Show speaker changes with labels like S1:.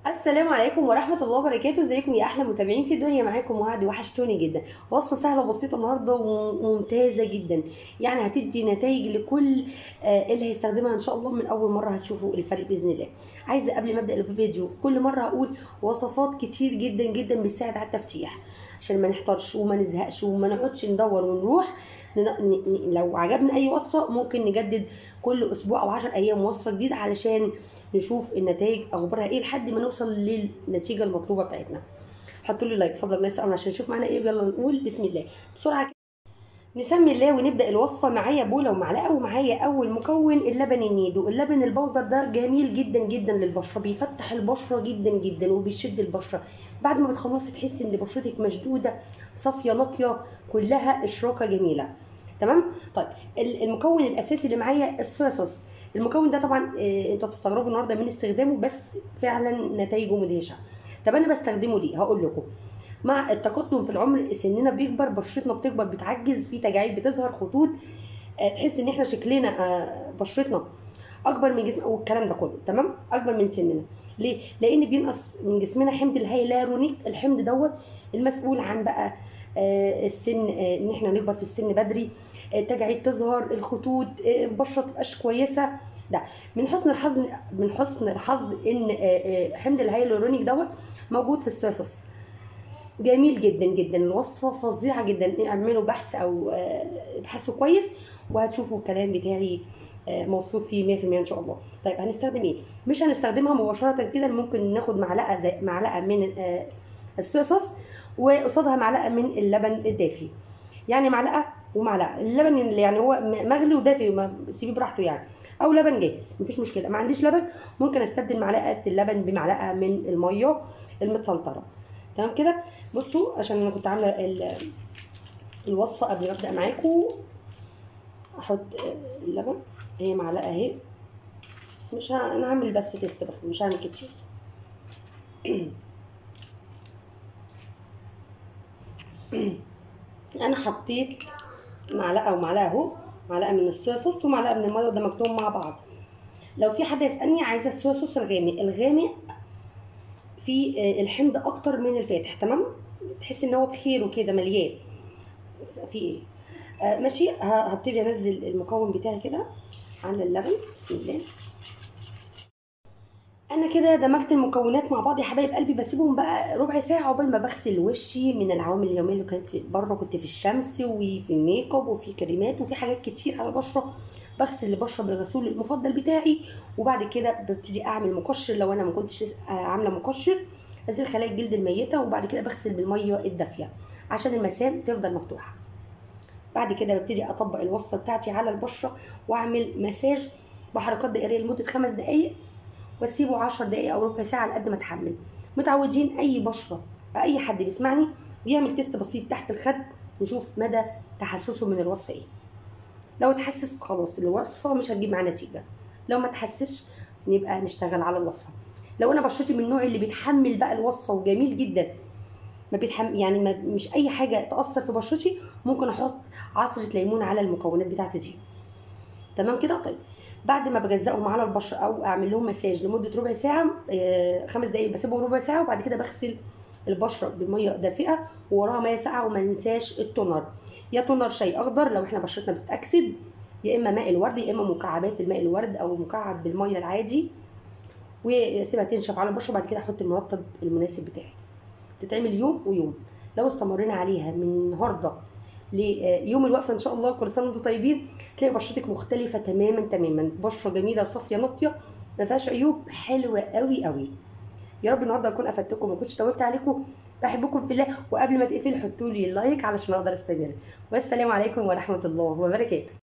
S1: السلام عليكم ورحمة الله وبركاته ازيكم يا احلى متابعين في الدنيا معاكم وعد وحشتوني جدا وصفة سهلة وبسيطة النهاردة وممتازة جدا يعني هتدي نتائج لكل آه، اللي هيستخدمها ان شاء الله من اول مرة هتشوفوا الفرق باذن الله عايزة قبل ما ابدا الفيديو في كل مرة هقول وصفات كتير جدا جدا بتساعد على التفتيح عشان ما نحتارش وما نزهقش وما نقعدش ندور ونروح ن- ن- لو عجبنا اي وصفة ممكن نجدد كل اسبوع او 10 ايام وصفة جديدة علشان نشوف النتائج اخبارها ايه لحد ما نوصل للنتيجه المطلوبه بتاعتنا حطوا لي لايك اتفضل ناس أول عشان نشوف معانا ايه يلا نقول بسم الله بسرعه كده نسمي الله ونبدا الوصفه معايا بوله ومعلقه ومعايا اول مكون اللبن النيدو اللبن البودر ده جميل جدا جدا للبشره بيفتح البشره جدا جدا وبيشد البشره بعد ما بتخلصي تحسي ان بشرتك مشدوده صافيه نقيه كلها اشراقه جميله تمام طيب ال- المكون الاساسي اللي معايا الصويا صوص المكون ده طبعا آه، انتوا هتستغربوا النهارده من استخدامه بس فعلا نتائجه مدهشه طب انا بستخدمه ليه هقول لكم مع التقدم في العمر سننا بيكبر بشرتنا بتكبر بتعجز في تجاعيد بتظهر خطوط آه، تحس ان احنا شكلنا آه، بشرتنا اكبر من جسم والكلام ده كله تمام اكبر من سننا ليه لان بينقص من جسمنا حمض الهيلارونيك الحمض دوت المسؤول عن بقى آه، السن آه، ان احنا نكبر في السن بدري آه، تجاعيد تظهر الخطوط آه، البشره تبقاش كويسه ده من حسن الحظ من حسن الحظ ان آه، آه، حمض الهيلورونيك دوت موجود في الصويا صوص جميل جدا جدا الوصفه فظيعه جدا اعملوا بحث او آه، ابحثوا كويس وهتشوفوا الكلام بتاعي آه، موثوق فيه 100% ان شاء الله طيب هنستخدم ايه مش هنستخدمها مباشره كده ممكن ناخد معلقه زي معلقه من آه، الصويا صوص وقصادها معلقه من اللبن الدافي يعني معلقه ومعلقه اللبن اللي يعني هو م- مغلي ودافي ما سيبيه براحته يعني او لبن جاهز مفيش مشكله ما عنديش لبن ممكن استبدل معلقه اللبن بمعلقه من الميه المتفلتره تمام كده بصوا عشان انا كنت عامله ال- الوصفه قبل ما ابدا معاكم احط آه، اللبن هي معلقه اهي مش ه... انا هعمل بس تيست بس مش هعمل كتير انا حطيت معلقه ومعلقه اهو معلقه من الصويا صوص ومعلقه من الميه ودمجتهم مع بعض لو في حد يسالني عايزه الصويا صوص الغامق الغامق في آه، الحمض اكتر من الفاتح تمام تحس ان هو بخير وكده مليان في ايه آه ماشي ه- هبتدي انزل المكون بتاعي كده على اللبن بسم الله انا كده دمجت المكونات مع بعض يا حبايب قلبي بسيبهم بقى ربع ساعه عقبال ما بغسل وشي من العوامل اليوميه اللي كانت في- بره كنت في الشمس وفي الميك اب وفي كريمات وفي حاجات كتير على البشره بغسل البشره بالغسول المفضل بتاعي وبعد كده ببتدي اعمل مقشر لو انا ما كنتش لسه عامله مقشر ازيل خلايا الجلد الميته وبعد كده بغسل بالميه الدافيه عشان المسام تفضل مفتوحه بعد كده ببتدي اطبق الوصفه بتاعتي على البشره واعمل مساج بحركات دائريه لمده خمس دقائق واسيبه 10 دقائق او ربع ساعه على قد ما اتحمل متعودين اي بشره اي حد بيسمعني بيعمل تيست بسيط تحت الخد نشوف مدى تحسسه من الوصفه ايه لو تحسس خلاص الوصفه مش هتجيب معاه نتيجه لو ما تحسش نبقى نشتغل على الوصفه لو انا بشرتي من النوع اللي بيتحمل بقى الوصفه وجميل جدا ما بيتحمل يعني ما مش اي حاجه تاثر في بشرتي ممكن احط عصره ليمون على المكونات بتاعتي دي تمام كده طيب بعد ما بجزئهم على البشره او اعمل لهم مساج لمده ربع ساعه آه، خمس دقائق بسيبهم ربع ساعه وبعد كده بغسل البشره بميه دافئه ووراها ميه ساقعه وما ننساش التونر يا تونر شاي اخضر لو احنا بشرتنا بتاكسد يا اما ماء الورد يا اما مكعبات الماء الورد او مكعب بالميه العادي واسيبها تنشف على البشره وبعد كده احط المرطب المناسب بتاعي تتعمل يوم ويوم لو استمرينا عليها من النهارده ليوم الوقفه ان شاء الله كل سنه وانتم طيبين تلاقي بشرتك مختلفه تماما تماما بشره جميله صافيه نقيه ما فيهاش عيوب حلوه قوي قوي يا رب النهارده اكون افدتكم ما كنتش طولت عليكم بحبكم في الله وقبل ما تقفل حطوا لي لايك علشان اقدر استمر والسلام عليكم ورحمه الله وبركاته